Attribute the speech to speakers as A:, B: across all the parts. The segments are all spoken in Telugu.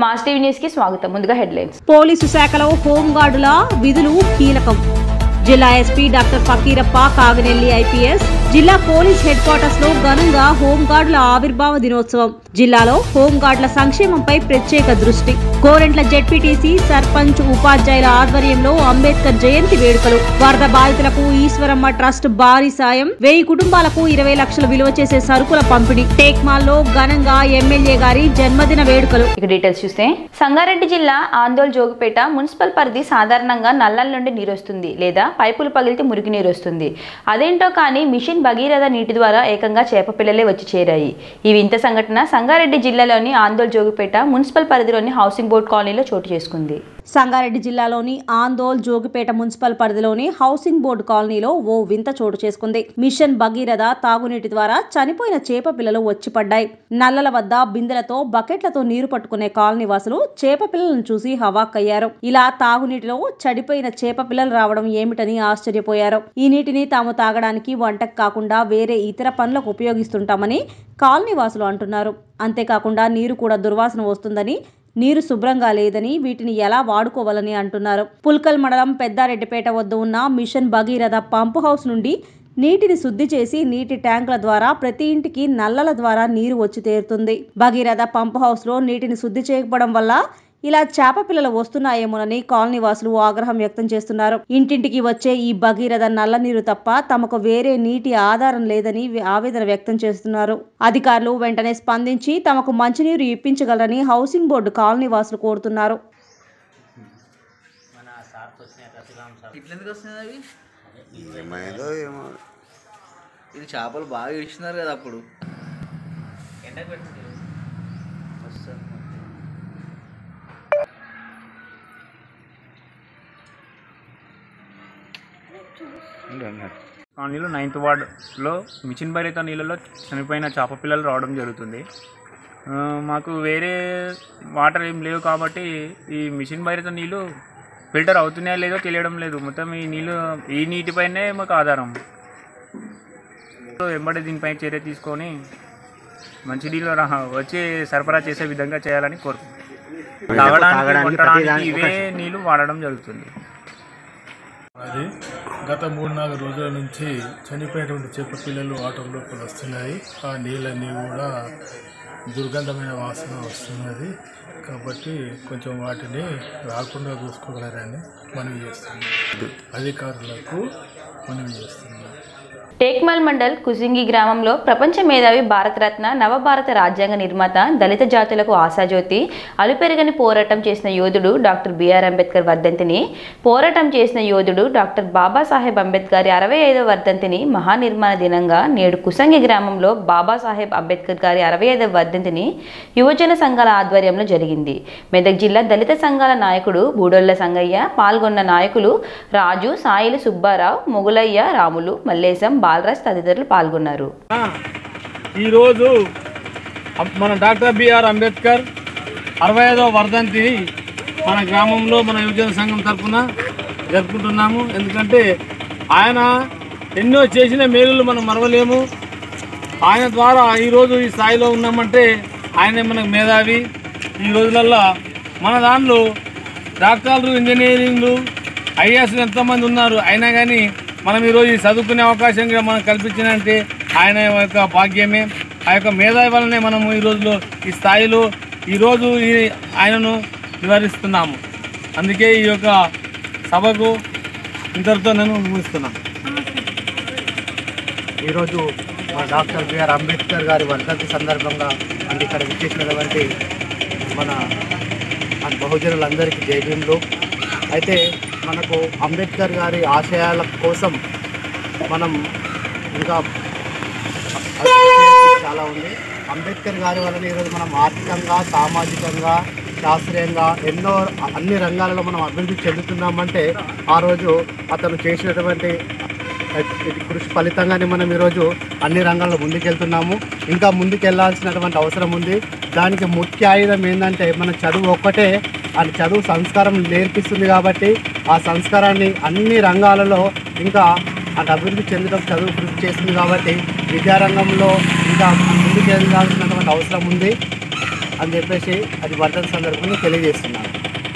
A: మాస్ టీవీ న్యూస్ కి స్వాగతం ముందుగా హెడ్లైన్స్
B: పోలీసు శాఖలో హోంగార్డుల విధులు కీలకం జిల్లా SP doctor Fakirappa Kaganelli IPS జిల్లా పోలీస్ హెడ్ క్వార్టర్స్ లో ఘనంగా హోంగార్డుల ఆవిర్భావ దినోత్సవం జిల్లాలో హోంగార్డుల సంక్షేమంపై ప్రత్యేక దృష్టి కోరెంట్ల జెడ్పీటీసీ సర్పంచ్ ఉపాధ్యాయుల ఆధ్వర్యంలో అంబేద్కర్ జయంతి వేడుకలు వరద బాధితులకు ఈశ్వరమ్మ ట్రస్ట్ భారీ సాయం వెయ్యి కుటుంబాలకు ఇరవై లక్షల విలువ చేసే సరుకుల పంపిణీ టేక్మాల్లో ఘనంగా ఎమ్మెల్యే గారి జన్మదిన వేడుకలు
A: ఇక డీటెయిల్స్ చూస్తే సంగారెడ్డి జిల్లా ఆందోళ్ జోగిపేట మున్సిపల్ పరిధి సాధారణంగా నల్లల నుండి నీరు వస్తుంది లేదా పైపులు పగిలితే మురికి నీరు వస్తుంది అదేంటో కానీ మిషన్ భగీరథ నీటి ద్వారా ఏకంగా చేప పిల్లలే వచ్చి చేరాయి ఈ వింత సంఘటన సంగారెడ్డి జిల్లాలోని ఆందోళ్ జోగిపేట మున్సిపల్ పరిధిలోని హౌసింగ్ బోర్డు కాలనీలో చోటు చేసుకుంది
B: సంగారెడ్డి జిల్లాలోని ఆందోల్ జోగిపేట మున్సిపల్ పరిధిలోని హౌసింగ్ బోర్డు కాలనీలో ఓ వింత చోటు చేసుకుంది మిషన్ భగీరథ తాగునీటి ద్వారా చనిపోయిన చేప పిల్లలు వచ్చి పడ్డాయి నల్లల వద్ద బిందెలతో బకెట్లతో నీరు పట్టుకునే కాలనీ వాసులు చేప పిల్లలను చూసి హవాక్కయ్యారు ఇలా తాగునీటిలో చెడిపోయిన చేప పిల్లలు రావడం ఏమిటని ఆశ్చర్యపోయారు ఈ నీటిని తాము తాగడానికి వంటకు కాకుండా వేరే ఇతర పనులకు ఉపయోగిస్తుంటామని కాలనీ వాసులు అంటున్నారు అంతేకాకుండా నీరు కూడా దుర్వాసన వస్తుందని నీరు శుభ్రంగా లేదని వీటిని ఎలా వాడుకోవాలని అంటున్నారు పుల్కల్ మండలం పెద్దారెడ్డిపేట వద్ద ఉన్న మిషన్ భగీరథ పంపు హౌస్ నుండి నీటిని శుద్ధి చేసి నీటి ట్యాంకుల ద్వారా ప్రతి ఇంటికి నల్లల ద్వారా నీరు వచ్చి తీరుతుంది భగీరథ పంపు హౌస్ లో నీటిని శుద్ధి చేయకపోవడం వల్ల ఇలా చేప పిల్లలు వస్తున్నాయేమోనని కాలనీ వాసులు ఆగ్రహం వ్యక్తం చేస్తున్నారు ఇంటింటికి వచ్చే ఈ భగీరథ నల్ల నీరు తప్ప తమకు వేరే నీటి ఆధారం లేదని ఆవేదన వ్యక్తం చేస్తున్నారు అధికారులు వెంటనే స్పందించి తమకు మంచినీరు ఇప్పించగలరని హౌసింగ్ బోర్డు కాలనీ వాసులు కోరుతున్నారు
C: ఇట్లా ఎందుకు వస్తున్నాయి అవి
D: ఏమైందో ఏమో
C: ఇది చేపలు బాగా ఇడిచినారు కదా అప్పుడు ఎండకు పెట్టండి వస్తుంది
E: ఆ నీళ్ళు నైన్త్ వార్డులో మిషన్ భరిత నీళ్ళలో చనిపోయిన చేప పిల్లలు రావడం జరుగుతుంది ఆ, మాకు వేరే వాటర్ ఏం లేవు కాబట్టి ఈ మిషన్ భరిత నీళ్ళు ఫిల్టర్ అవుతున్నాయో లేదో తెలియడం లేదు మొత్తం ఈ నీళ్ళు ఈ నీటిపైనే మాకు ఆధారం సో వెంబడి దీనిపై చర్య తీసుకొని మంచి నీళ్ళు రా- వచ్చి సరఫరా చేసే విధంగా చేయాలని కోరుకుంటున్నాం తాగడానికి వంటడానికి ఇవే నీళ్ళు వాడడం జరుగుతుంది
F: అది గత మూడు నాలుగు రోజుల నుంచి చనిపోయినటువంటి చేప పిల్లలు ఆటో లోపల వస్తున్నాయి ఆ నీళ్ళన్నీ కూడా దుర్గంధమైన వాసన వస్తున్నది కాబట్టి కొంచెం వాటిని రాకుండా చూసుకోగలరని మనవి చేస్తున్నాం అధికారులకు మనవి చేస్తున్నాం
A: టేక్మల్ మండల్ కుసింగి గ్రామంలో ప్రపంచ మేధావి భారతరత్న నవభారత రాజ్యాంగ నిర్మాత దళిత జాతులకు ఆశాజ్యోతి అలుపెరగని పోరాటం చేసిన యోధుడు డాక్టర్ బిఆర్ అంబేద్కర్ వర్ధంతిని పోరాటం చేసిన యోధుడు డాక్టర్ బాబాసాహెబ్ అంబేద్కర్ అరవై ఐదవ వర్ధంతిని మహానిర్మాణ దినంగా నేడు కుసంగి గ్రామంలో బాబాసాహెబ్ అంబేద్కర్ గారి అరవై ఐదవ వర్ధంతిని యువజన సంఘాల ఆధ్వర్యంలో జరిగింది మెదక్ జిల్లా దళిత సంఘాల నాయకుడు బూడొల్ల సంగయ్య పాల్గొన్న నాయకులు రాజు సాయిలు సుబ్బారావు మొగులయ్య రాములు మల్లేశం బాలరాజ్ తదితరులు పాల్గొన్నారు
G: ఈరోజు అం- మన డాక్టర్ బిఆర్ అంబేద్కర్ అరవై ఐదవ వర్ధంతిని మన గ్రామంలో మన యువజన సంఘం తరఫున జరుపుకుంటున్నాము ఎందుకంటే ఆయన ఎన్నో చేసిన మేలులు మనం మరవలేము ఆయన ద్వారా ఈరోజు ఈ స్థాయిలో ఉన్నామంటే ఆయనే మనకు మేధావి ఈ రోజులల్లో మన దాంట్లో డాక్టర్లు ఇంజనీరింగ్లు ఐఏఎస్లు ఎంతోమంది ఉన్నారు అయినా కానీ మనం ఈరోజు ఈ చదువుకునే అవకాశం కూడా మనకు కల్పించినంటే ఆయన యొక్క భాగ్యమే ఆ యొక్క మేధావి వల్లనే మనము ఈ రోజులో ఈ స్థాయిలో ఈరోజు ఈ ఆయనను నివారిస్తున్నాము అందుకే ఈ యొక్క సభకు ఇంతటితో నేను ముగిస్తున్నాను
H: ఈరోజు మన డాక్టర్ బిఆర్ అంబేద్కర్ గారి వర్ధంతి సందర్భంగా అంటే ఇక్కడ విచ్చేసినటువంటి మన మన బహుజనులందరికీ జైభీంలు అయితే మనకు అంబేద్కర్ గారి ఆశయాల కోసం మనం ఇంకా చాలా ఉంది అంబేద్కర్ గారి వలన ఈరోజు మనం ఆర్థికంగా సామాజికంగా శాస్త్రీయంగా ఎన్నో అన్ని రంగాలలో మనం అభివృద్ధి చెందుతున్నామంటే ఆ రోజు అతను చేసినటువంటి కృషి ఫలితంగానే మనం ఈరోజు అన్ని రంగాల్లో ముందుకెళ్తున్నాము ఇంకా ముందుకెళ్లాల్సినటువంటి అవసరం ఉంది దానికి ముఖ్య ఆయుధం ఏంటంటే మన చదువు ఒక్కటే అది చదువు సంస్కారం నేర్పిస్తుంది కాబట్టి ఆ సంస్కారాన్ని అన్ని రంగాలలో ఇంకా అటు అభివృద్ధి చెందడం చదువు కృషి చేస్తుంది కాబట్టి విద్యారంగంలో ఇంకా ముందుకెళ్ళాల్సినటువంటి అవసరం ఉంది అని చెప్పేసి అది వర్ధన్ సందర్భంగా తెలియజేస్తున్నాను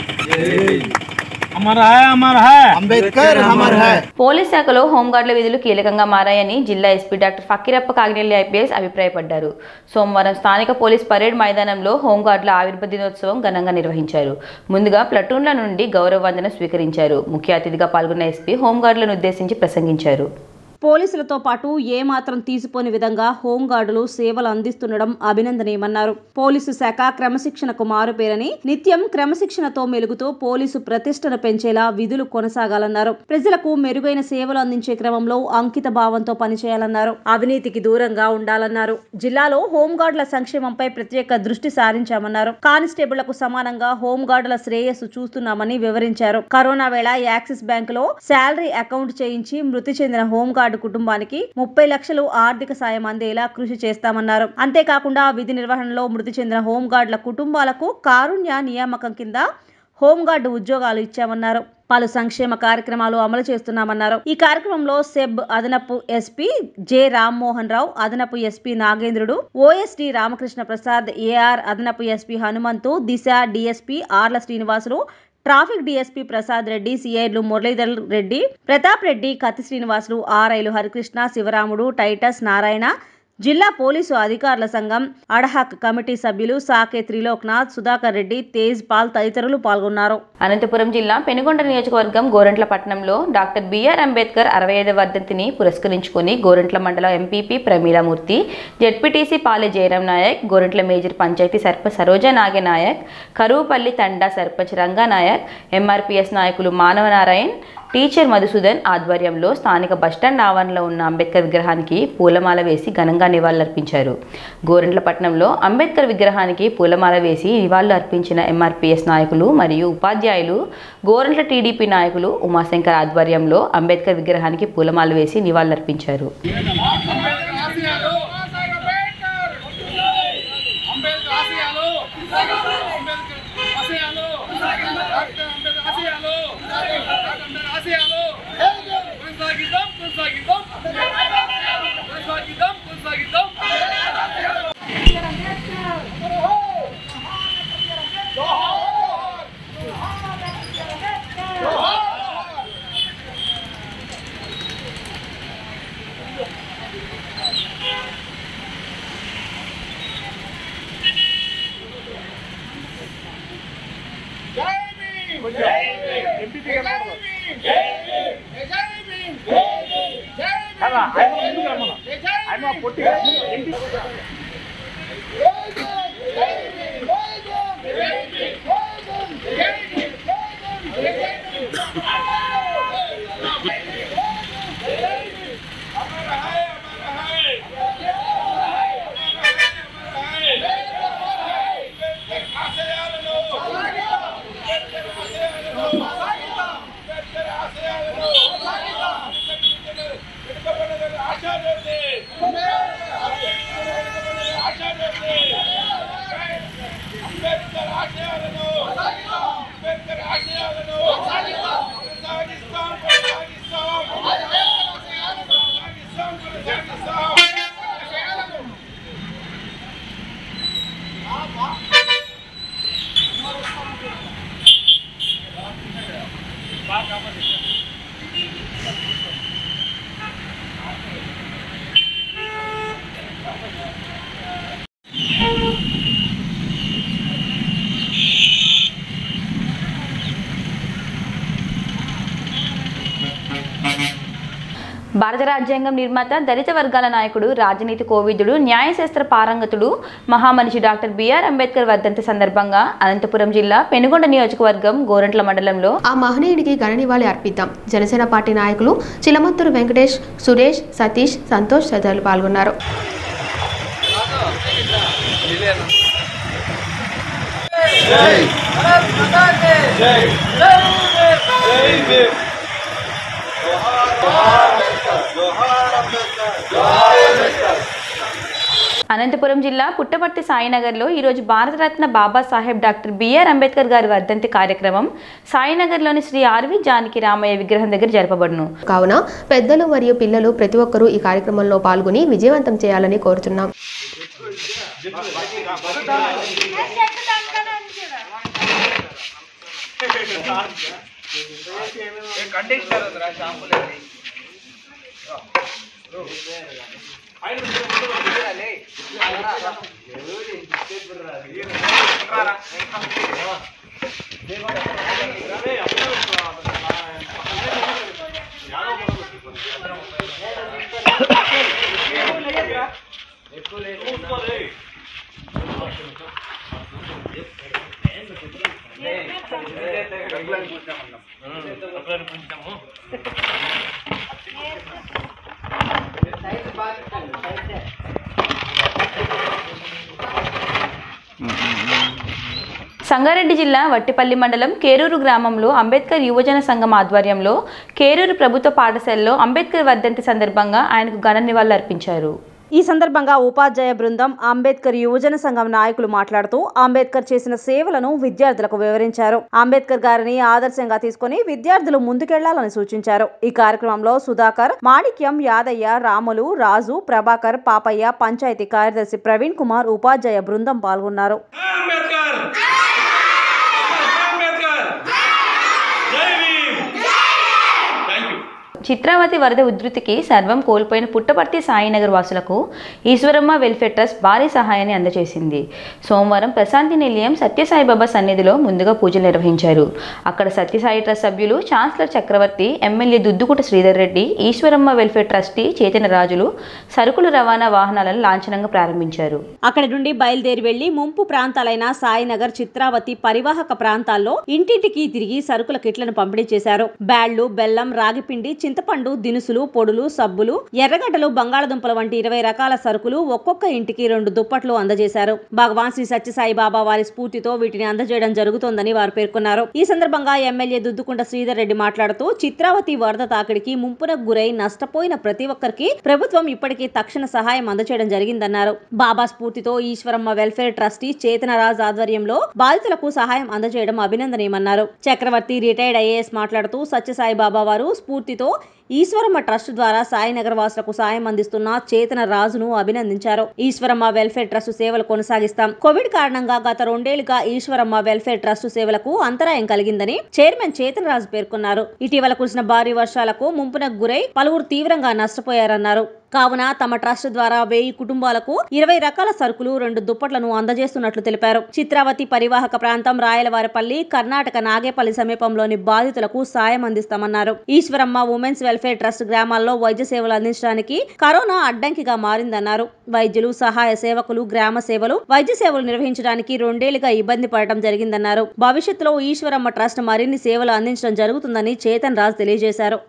G: అమర్ హై అమర్ హై
H: అంబేద్కర్ హమర్ హై
A: పోలీస్ శాఖలో హోంగార్డుల విధులు కీలకంగా మారాయని జిల్లా SP doctor Fakirappa Kaginelli IPS అభిప్రాయపడ్డారు సోమవారం స్థానిక పోలీస్ పరేడ్ మైదానంలో హోంగార్డుల ఆవిర్భ దినోత్సవం ఘనంగా నిర్వహించారు ముందుగా ప్లటూన్ల నుండి గౌరవ వందన స్వీకరించారు ముఖ్య అతిథిగా పాల్గొన్న ఎస్పీ హోంగార్డులను ఉద్దేశించి ప్రసంగించారు
B: పోలీసులతో పాటు ఏమాత్రం తీసిపోని విధంగా హోంగార్డులు సేవలు అందిస్తుండడం అభినందనీయమన్నారు పోలీసు శాఖ క్రమశిక్షణకు మారుపేరని నిత్యం క్రమశిక్షణతో మెలుగుతూ పోలీసు ప్రతిష్టను పెంచేలా విధులు కొనసాగాలన్నారు ప్రజలకు మెరుగైన సేవలు అందించే క్రమంలో అంకిత భావంతో పనిచేయాలన్నారు అవినీతికి దూరంగా ఉండాలన్నారు జిల్లాలో హోంగార్డుల సంక్షేమంపై ప్రత్యేక దృష్టి సారించామన్నారు కానిస్టేబుళ్లకు సమానంగా హోంగార్డుల శ్రేయస్సు చూస్తున్నామని వివరించారు కరోనా వేళ యాక్సిస్ బ్యాంకులో శాలరీ అకౌంట్ చేయించి మృతి చెందిన హోంగార్డు కుటుంబానికి ముప్పై లక్షలు ఆర్థిక సాయం అందేలా కృషి చేస్తామన్నారు అంతేకాకుండా విధి నిర్వహణలో మృతి చెందిన హోంగార్డుల కుటుంబాలకు కారుణ్య నియామకం కింద హోంగార్డు ఉద్యోగాలు ఇచ్చామన్నారు పలు సంక్షేమ కార్యక్రమాలు అమలు చేస్తున్నామన్నారు ఈ కార్యక్రమంలో సెబ్ అదనపు ఎస్పీ జె రామ్మోహన్ రావు అదనపు SP Nagendrudu OSD Ramakrishna Prasad AR అదనపు SP Hanumanthu Disha DSP Arla Srinivasulu traffic DSP Prasad Reddy సిఐలు మురళీధర్ రెడ్డి ప్రతాప్ రెడ్డి కత్తి శ్రీనివాసులు ఆర్ఐలు హరికృష్ణ శివరాముడు టైటస్ నారాయణ జిల్లా పోలీసు అధికారుల సంఘం అడహాక్ కమిటీ సభ్యులు సాకే త్రిలోక్నాథ్ సుధాకర్ రెడ్డి తేజ్ పాల్ తదితరులు పాల్గొన్నారు
A: అనంతపురం జిల్లా పెనుగొండ నియోజకవర్గం గోరంట్ల పట్టణంలో డాక్టర్ బిఆర్ అంబేద్కర్ అరవై ఐదవ వర్ధంతిని పురస్కరించుకొని గోరంట్ల మండలం MPP Pramilamurthy ZPTC Pale Jayaram Naik Gorantla major panchayat sarpanch Saroja Nage Naik Karuvupalli Thanda sarpanch Ranga Naik MRPS నాయకులు మానవ నారాయణ్ టీచర్ మధుసూదన్ ఆధ్వర్యంలో స్థానిక బస్టాండ్ ఆవరణలో ఉన్న అంబేద్కర్ విగ్రహానికి పూలమాల వేసి ఘనంగా నివాళులర్పించారు గోరెంట్ల పట్టణంలో అంబేద్కర్ విగ్రహానికి పూలమాల వేసి నివాళులు అర్పించిన ఎంఆర్పీఎస్ నాయకులు మరియు ఉపాధ్యాయులు గోరెంట్ల టీడీపీ నాయకులు ఉమాశంకర్ ఆధ్వర్యంలో అంబేద్కర్ విగ్రహానికి పూలమాల వేసి నివాళులర్పించారు భారత రాజ్యాంగం నిర్మాత దళిత వర్గాల నాయకుడు రాజనీతి కోవిదుడు న్యాయశాస్త్ర పారంగతుడు మహామనిషి డాక్టర్ బిఆర్ అంబేద్కర్ వర్ధంతి సందర్భంగా అనంతపురం జిల్లా పెనుగొండ నియోజకవర్గం గోరంట్ల మండలంలో
I: ఆ మహనీయుడికి ఘన నివాళి అర్పిద్దాం జనసేన పార్టీ నాయకులు చిలమత్తూరు వెంకటేష్ సురేష్ సతీష్ సంతోష్ తదితరులు పాల్గొన్నారు
A: అనంతపురం జిల్లా పుట్టపర్తి సాయినగర్లో ఈరోజు భారతరత్న బాబాసాహెబ్ డాక్టర్ బిఆర్ అంబేద్కర్ గారి వర్ధంతి కార్యక్రమం సాయినగర్లోని శ్రీ ఆర్వి జానకి రామయ్య విగ్రహం దగ్గర జరపబడును
I: కావున పెద్దలు మరియు పిల్లలు ప్రతి ఒక్కరూ ఈ కార్యక్రమంలో పాల్గొని విజయవంతం చేయాలని కోరుతున్నాం
A: సంగారెడ్డి జిల్లా వట్టిపల్లి మండలం కేరూరు గ్రామంలో అంబేద్కర్ యువజన సంఘం ఆధ్వర్యంలో కేరూరు ప్రభుత్వ పాఠశాలలో అంబేద్కర్ వర్ధంతి సందర్భంగా ఆయనకు ఘన నివాళులర్పించారు
B: ఈ సందర్భంగా ఉపాధ్యాయ బృందం అంబేద్కర్ యువజన సంఘం నాయకులు మాట్లాడుతూ అంబేద్కర్ చేసిన సేవలను విద్యార్థులకు వివరించారు అంబేద్కర్ గారిని ఆదర్శంగా తీసుకుని విద్యార్థులు ముందుకెళ్లాలని సూచించారు ఈ కార్యక్రమంలో సుధాకర్ మాణిక్యం యాదయ్య రాములు రాజు ప్రభాకర్ పాపయ్య పంచాయతీ కార్యదర్శి ప్రవీణ్ కుమార్ ఉపాధ్యాయ బృందం పాల్గొన్నారు
A: చిత్రావతి వరద ఉధృతికి సర్వం కోల్పోయిన పుట్టపర్తి సాయినగర్ వాసులకు ఈశ్వరమ్మ వెల్ఫేర్ ట్రస్ట్ భారీ సహాయాన్ని అందజేసింది సోమవారం ప్రశాంతి నిలయం సత్యసాయిబాబా సన్నిధిలో ముందుగా పూజలు నిర్వహించారు అక్కడ సత్యసాయి ట్రస్ట్ సభ్యులు chancellor Chakravarthi MLA Duddukuta Sridhar Reddy Eswaramma welfare trustee Chetana Rajulu సరుకులు రవాణా వాహనాలను లాంఛనంగా ప్రారంభించారు
B: అక్కడి నుండి బయలుదేరి వెళ్లి ముంపు ప్రాంతాలైన సాయినగర్ చిత్రావతి పరివాహక ప్రాంతాల్లో ఇంటింటికి తిరిగి సరుకుల కిట్లను పంపిణీ చేశారు బ్యాళ్లు బెల్లం రాగిపిండి చింతపండు దినుసులు పొడులు సబ్బులు ఎర్రగడ్డలు బంగాళదుంపల వంటి ఇరవై రకాల సరుకులు ఒక్కొక్క ఇంటికి రెండు దుప్పట్లు అందజేశారు భగవాన్ శ్రీ సత్యసాయి బాబా వారి స్ఫూర్తితో వీటిని అందజేయడం జరుగుతోందని వారు పేర్కొన్నారు ఈ సందర్భంగా ఎమ్మెల్యే దుద్దుకుంట శ్రీధర్ రెడ్డి మాట్లాడుతూ చిత్రావతి వరద తాకిడికి ముంపునకు గురై నష్టపోయిన ప్రతి ఒక్కరికి ప్రభుత్వం ఇప్పటికీ తక్షణ సహాయం అందజేయడం జరిగిందన్నారు బాబా స్ఫూర్తితో ఈశ్వరమ్మ వెల్ఫేర్ ట్రస్టీ చేతనరాజ్ ఆధ్వర్యంలో బాధితులకు సహాయం అందజేయడం అభినందనీయమన్నారు చక్రవర్తి రిటైర్డ్ ఐఏఎస్ మాట్లాడుతూ సత్యసాయి బాబా వారు స్ఫూర్తితో ఈశ్వరమ్మ ట్రస్ట్ ద్వారా సాయినగర్ వాసులకు సాయం అందిస్తున్న చేతన రాజును అభినందించారు ఈశ్వరమ్మ వెల్ఫేర్ ట్రస్ట్ సేవలు కొనసాగిస్తాం కోవిడ్ కారణంగా గత రెండేళ్లుగా ఈశ్వరమ్మ వెల్ఫేర్ ట్రస్ట్ సేవలకు అంతరాయం కలిగిందని చైర్మన్ చేతన రాజు పేర్కొన్నారు ఇటీవల కురిసిన భారీ వర్షాలకు ముంపునకు గురై పలువురు తీవ్రంగా నష్టపోయారన్నారు కావున తమ ట్రస్ట్ ద్వారా వెయ్యి కుటుంబాలకు ఇరవై రకాల సరుకులు రెండు దుప్పట్లను అందజేస్తున్నట్లు తెలిపారు చిత్రావతి పరివాహక ప్రాంతం రాయలవారిపల్లి కర్ణాటక నాగేపల్లి సమీపంలోని బాధితులకు సాయం అందిస్తామన్నారు ఈశ్వరమ్మ ఉమెన్స్ వెల్ఫేర్ ట్రస్ట్ గ్రామాల్లో వైద్య సేవలు అందించడానికి కరోనా అడ్డంకిగా మారిందన్నారు వైద్యులు సహాయ సేవకులు గ్రామ సేవలు వైద్య సేవలు నిర్వహించడానికి రెండేళ్లుగా ఇబ్బంది పడటం జరిగిందన్నారు భవిష్యత్తులో ఈశ్వరమ్మ ట్రస్ట్ మరిన్ని సేవలు అందించడం జరుగుతుందని చేతన్ రాజ్ తెలియజేశారు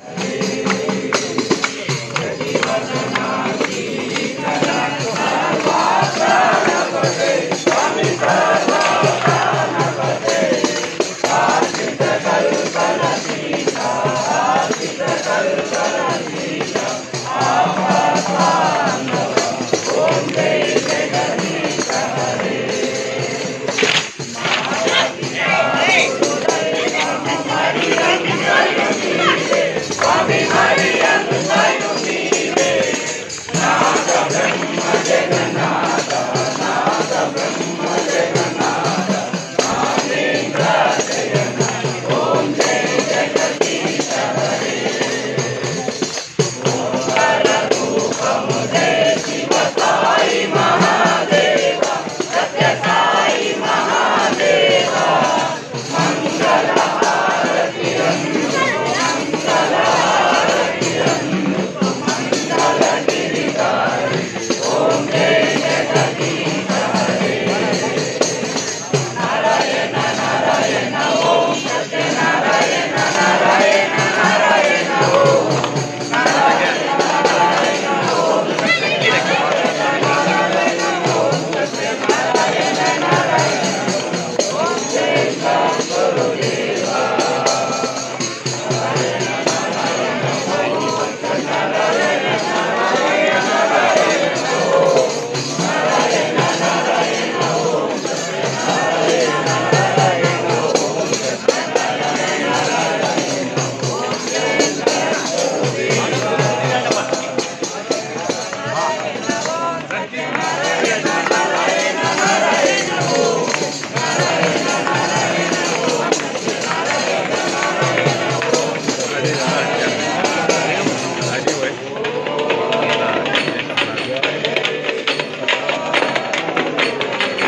J: జగన్నాథ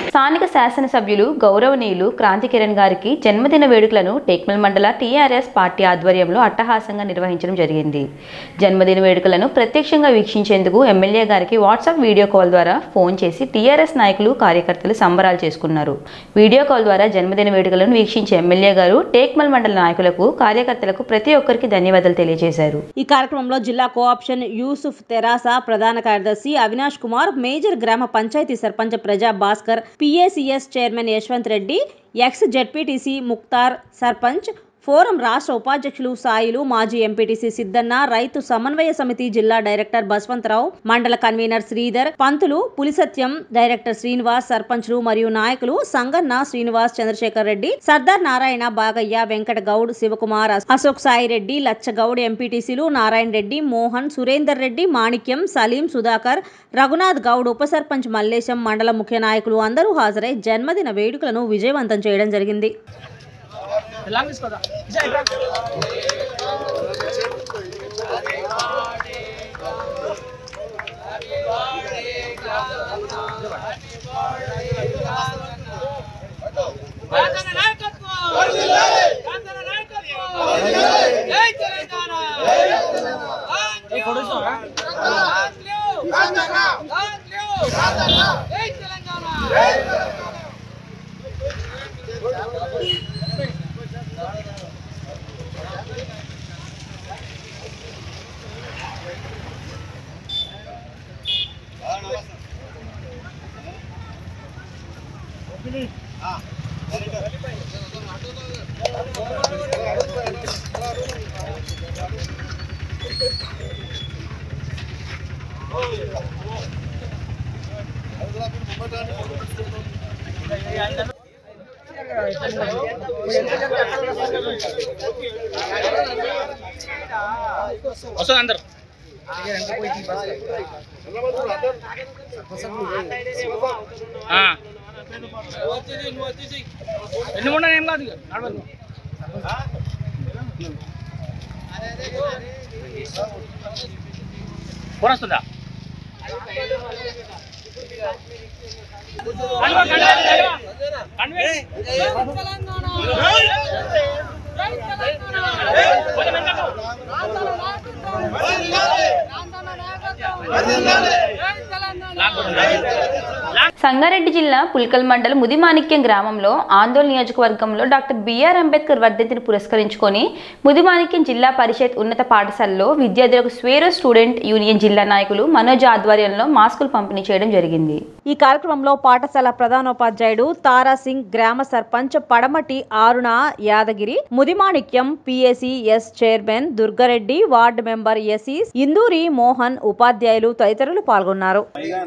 A: స్థానిక శాసనసభ్యులు గౌరవనీయులు క్రాంతి కిరణ్ గారికి జన్మదిన వేడుకలను టేక్మల్ మండల టీఆర్ఎస్ పార్టీ ఆధ్వర్యంలో అట్టహాసంగా నిర్వహించడం జరిగింది జన్మదిన వేడుకలను ప్రత్యక్షంగా వీక్షించేందుకు ఎమ్మెల్యే గారికి వాట్సాప్ వీడియో కాల్ ద్వారా ఫోన్ చేసి టీఆర్ఎస్ నాయకులు కార్యకర్తలు సంబరాలు చేసుకున్నారు వీడియో కాల్ ద్వారా జన్మదిన వేడుకలను వీక్షించే ఎమ్మెల్యే గారు టేక్మల్ మండల నాయకులకు కార్యకర్తలకు ప్రతి ఒక్కరికి ధన్యవాదాలు తెలియజేశారు
B: ఈ కార్యక్రమంలో జిల్లా కోఆప్షన్ యూసుఫ్ తెరాస ప్రధాన కార్యదర్శి అవినాష్ కుమార్ మేజర్ గ్రామ panchayat sarpanch Praja Bhaskar PACS chairman Yashwant Reddy ex ZPTC Mukhtar sarpanch forum రాష్ట్ర ఉపాధ్యక్షులు సాయిలు మాజీ ఎంపీటీసీ సిద్దన్న రైతు సమన్వయ సమితి జిల్లా డైరెక్టర్ బస్వంతరావు మండల కన్వీనర్ శ్రీధర్ పంతులు పులిసత్యం డైరెక్టర్ శ్రీనివాస్ సర్పంచ్లు మరియు నాయకులు సంగన్న శ్రీనివాస్ చంద్రశేఖర్ రెడ్డి సర్దార్ నారాయణ బాగయ్య వెంకట గౌడ్ శివకుమార్ అశోక్ సాయి రెడ్డి లచ్చగౌడ్ ఎంపీటీసీలు నారాయణ రెడ్డి మోహన్ సురేందర్ రెడ్డి మాణిక్యం సలీం సుధాకర్ రఘునాథ్ గౌడ్ ఉప సర్పంచ్ మల్లేశం మండల ముఖ్య నాయకులు అందరూ హాజరై జన్మదిన వేడుకలను విజయవంతం చేయడం జరిగింది
G: వస్తుంది అందరు ఆ. ఎన్ని ఉన్నాయి ఏం కాదు ఇక, నడవదు. ఫోన్ వస్తుందా కన్వే, కన్వే, కన్వే. కొంచెం వెనకకు.
A: సంగారెడ్డి జిల్లా పుల్కల్ మండలం ముదిమాణిక్యం గ్రామంలో ఆందోళన నియోజకవర్గంలో డాక్టర్ బిఆర్ అంబేద్కర్ వర్ధంతిని పురస్కరించుకొని ముదిమాణిక్యం జిల్లా పరిషత్ ఉన్నత పాఠశాలలో విద్యార్థులకు స్వేరో స్టూడెంట్ యూనియన్ జిల్లా నాయకులు మనోజ్ ఆధ్వర్యంలో మాస్కులు పంపిణీ చేయడం జరిగింది
B: ఈ కార్యక్రమంలో పాఠశాల ప్రధానోపాధ్యాయుడు తారా సింగ్ గ్రామ sarpanch Padamati Aruna Yadagiri Mudimanikyam PAC S chairman Durgareddy ward member AC Induri Mohan ఉపాధ్యాయులు తదితరులు పాల్గొన్నారు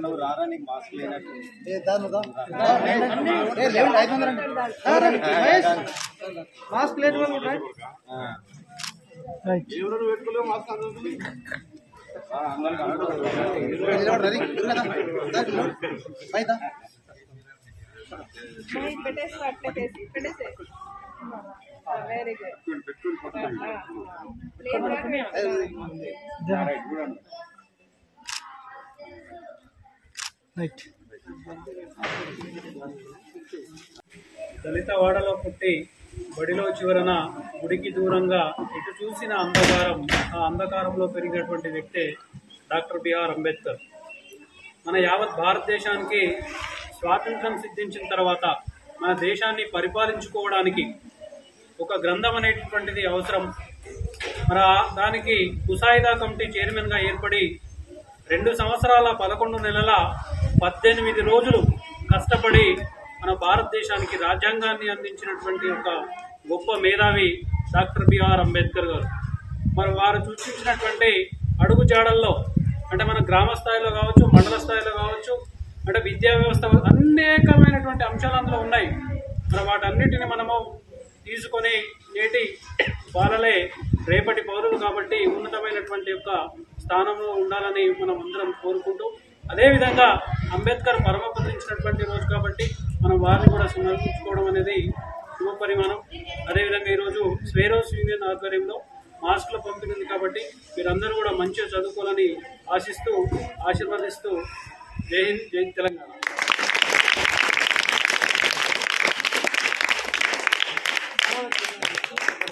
J: దళిత వాడలో పుట్టి బడిలో చివరన గుడికి దూరంగా ఎటు చూసిన అంధకారం ఆ అంధకారంలో పెరిగినటువంటి వ్యక్తే డాక్టర్ బిఆర్ అంబేద్కర్ మన యావత్ భారతదేశానికి స్వాతంత్రం సిద్ధించిన తర్వాత మన దేశాన్ని పరిపాలించుకోవడానికి ఒక గ్రంథం అనేటటువంటిది అవసరం మరి ఆ- దానికి కుసాయిదా కమిటీ చైర్మన్గా ఏర్పడి రెండు సంవత్సరాల పదకొండు నెలల పద్దెనిమిది రోజులు కష్టపడి మన భారతదేశానికి రాజ్యాంగాన్ని అందించినటువంటి ఒక గొప్ప మేధావి డాక్టర్ బిఆర్ అంబేద్కర్ గారు మరి వారు సూచించినటువంటి అడుగు జాడల్లో అంటే మన గ్రామ స్థాయిలో కావచ్చు మండల స్థాయిలో కావచ్చు అంటే విద్యా వ్యవస్థ అనేకమైనటువంటి అంశాలు అందులో ఉన్నాయి మరి వాటన్నిటిని మనము తీసుకొని నేటి వాళ్ళలే రేపటి పౌరులు కాబట్టి ఉన్నతమైనటువంటి యొక్క స్థానంలో ఉండాలని మనం అందరం కోరుకుంటూ అదేవిధంగా అంబేద్కర్ పరమపదించినటువంటి రోజు కాబట్టి మనం వారిని కూడా సమర్పించుకోవడం అనేది శుభ పరిమాణం అదేవిధంగా ఈరోజు స్వేరోస్ యూనియన్ ఆధ్వర్యంలో మాస్కుల పంపిణీ ఉంది కాబట్టి మీరందరూ కూడా మంచిగా చదువుకోవాలని ఆశిస్తూ ఆశీర్వదిస్తూ జై హింద్ జై తెలంగాణ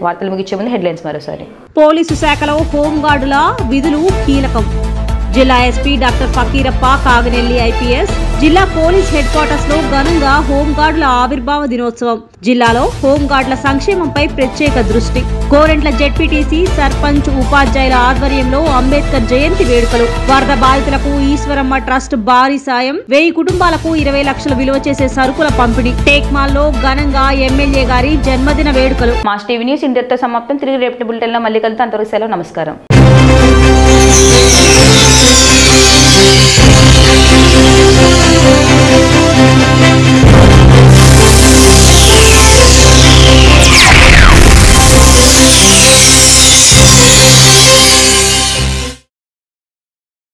A: వార్తలు ముగించే ముందు హెడ్లైన్స్ మరోసారి
B: పోలీసు శాఖలో హోంగార్డుల విధులు కీలకం జిల్లా SP doctor Fakirappa Kaganelli IPS జిల్లా పోలీస్ హెడ్ క్వార్టర్స్ లో ఘనంగా హోంగార్డుల ఆవిర్భావ దినోత్సవం జిల్లాలో హోంగార్డుల సంక్షేమంపై ప్రత్యేక దృష్టి కోరెంట్ల జెడ్పీటీసీ సర్పంచ్ ఉపాధ్యాయుల ఆధ్వర్యంలో అంబేద్కర్ జయంతి వేడుకలు వరద బాధితులకు ఈశ్వరమ్మ ట్రస్ట్ భారీ సాయం వెయ్యి కుటుంబాలకు ఇరవై లక్షల విలువ చేసే సరుకుల పంపిణీ టేక్మాల్లో ఘనంగా ఎమ్మెల్యే గారి జన్మదిన వేడుకలు
A: మాస్ టీవీ న్యూస్ ఇంతటితో సమాప్తం తిరిగి రేపటి బులెటిన్లో మళ్ళీ కలుద్దాం అంతవరకు సెలవు నమస్కారం